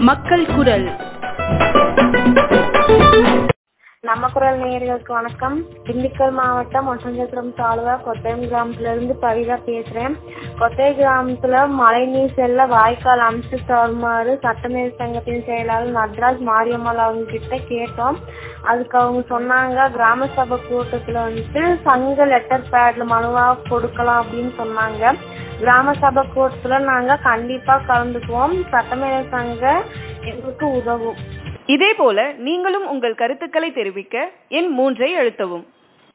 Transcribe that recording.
மக்கள் குரல் நம்ம குரல் நேயர்களுக்கு வணக்கம் திண்டுக்கல் மாவட்டம் ஒட்டஞ்சத்திரம் தாலுகா கொத்தயம் கிராமத்துல இருந்து பவிதா பேசுறேன் கொத்தய கிராமத்துல மழைநீர் செல்ல வாய்க்கால் அமைச்சு தருமாறு சட்டமேல் சங்கத்தின் செயலாளர் நட்ராஜ் மாரியம்மாள் அவங்க கிட்ட கேட்டோம் அதுக்கு அவங்க சொன்னாங்க கிராம சபை கூட்டத்துல வந்துட்டு சங்க லெட்டர் பேட்ல மனுவா கொடுக்கலாம் அப்படின்னு சொன்னாங்க கிராம சபை கூட்டத்துல நாங்க கண்டிப்பா கலந்துக்குவோம் சட்டமேல சங்க எங்களுக்கு உதவும் இதேபோல நீங்களும் உங்கள் கருத்துக்களை தெரிவிக்க எண் மூன்றை அழுத்தவும்